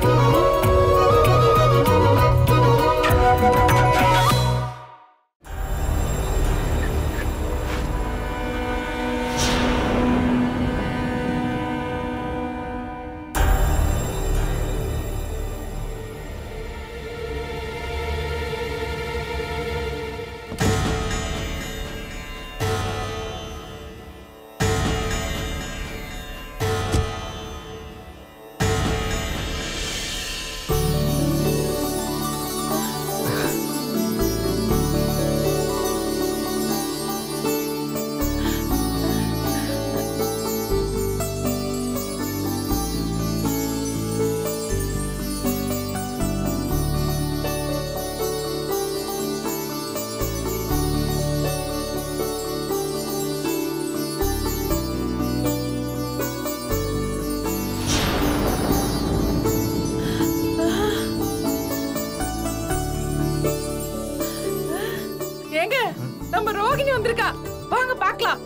ஏங்க நம்ம ரோகிணி வந்திருக்கா வாங்க பார்க்கலாம்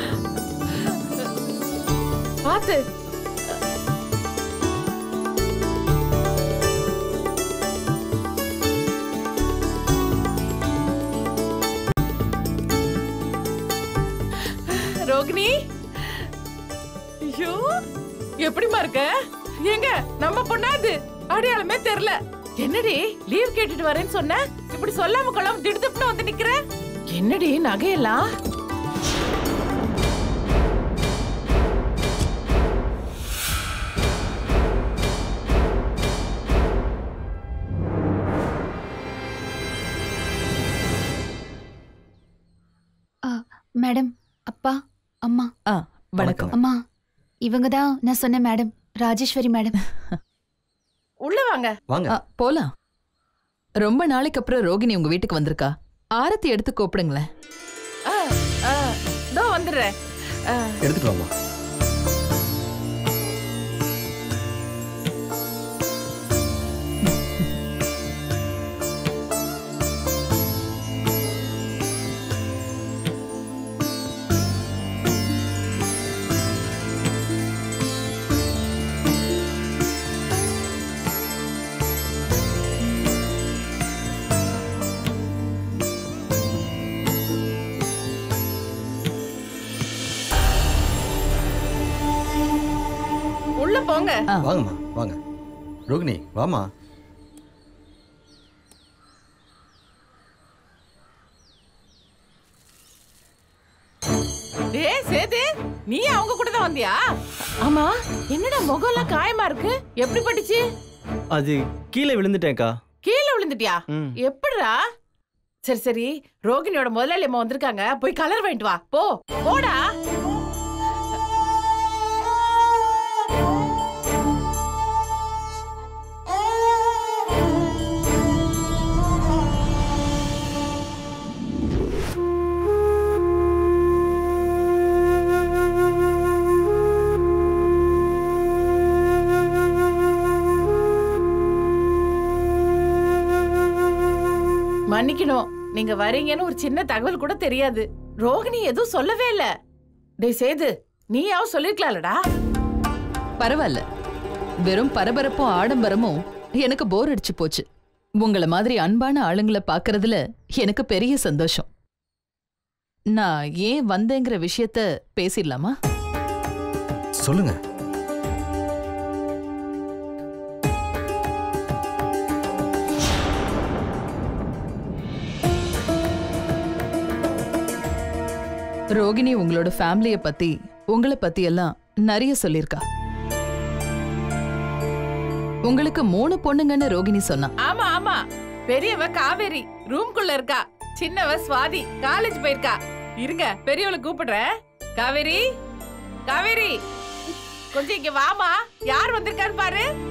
பாத்து ரோகிணி ஐயோ எப்படிமா இருக்க ஏங்க நம்ம பொண்ணாது அடையாளமே தெரியல என்னடி லீவ் கேட்டுட்டு வரேன்னு சொன்ன இப்படி சொல்லாம கொள்ளாம திடுதுப்புன்னு வந்து நிக்கிற என்னடி நகையெல்லாம் மேடம் அப்பா அம்மா ஆ வணக்கம் அம்மா இவங்க தான் நான் சொன்ன மேடம் ராஜேஸ்வரி மேடம் உள்ள வாங்க வாங்க ஆ, போலாம் ரொம்ப நாளைக்கு அப்புறம் ரோகிணி உங்க வீட்டுக்கு வந்திருக்கா ஆரத்தி எடுத்து கூப்பிடுங்களேன் ஆ, ஆ, இதோ வந்துடுறேன் ஆ, எடுத்துட்டு வாமா உள்ள போங்க ஆ. வாங்கம்மா வாங்க ரோகிணி வாமா டேய் சேது நீ அவங்க கூட தான் வந்தியா ஆமா என்னடா முகம்லாம் காயமா இருக்கு எப்படி பட்டுச்சு அது கீழே விழுந்துட்டேன்க்கா கீழே விழுந்துட்டியா ம் எப்படிடா சரி சரி ரோகிணியோட முதலாளி அம்மா வந்திருக்காங்க போய் கலர் வாங்கிட்டு வா போ போடா மன்னிக்கணும் நீங்க வரீங்கன்னு ஒரு சின்ன தகவல் கூட தெரியாது ரோகிணி எதுவும் சொல்லவே இல்ல டேய் சேது நீயாவும் சொல்லிருக்கலாம்லடா பரவாயில்ல வெறும் பரபரப்பும் ஆடம்பரமும் எனக்கு போர் அடிச்சு போச்சு உங்கள மாதிரி அன்பான ஆளுங்களை பார்க்கறதுல எனக்கு பெரிய சந்தோஷம் நான் ஏன் வந்தேங்கிற விஷயத்த பேசிடலாமா சொல்லுங்க ரோகிணி உங்களோட ஃபேமிலிய பத்தி உங்களை பத்தி எல்லாம் நிறைய சொல்லிருக்கா உங்களுக்கு மூணு பொண்ணுங்கன்னு ரோகிணி சொன்னா ஆமா ஆமா பெரியவ காவேரி ரூம்குள்ள இருக்கா சின்னவ சுவாதி காலேஜ் போயிருக்கா இருங்க பெரியவளை கூப்பிடுறேன் காவேரி காவேரி கொஞ்சம் இங்க வாமா யார் வந்திருக்கான்னு பாரு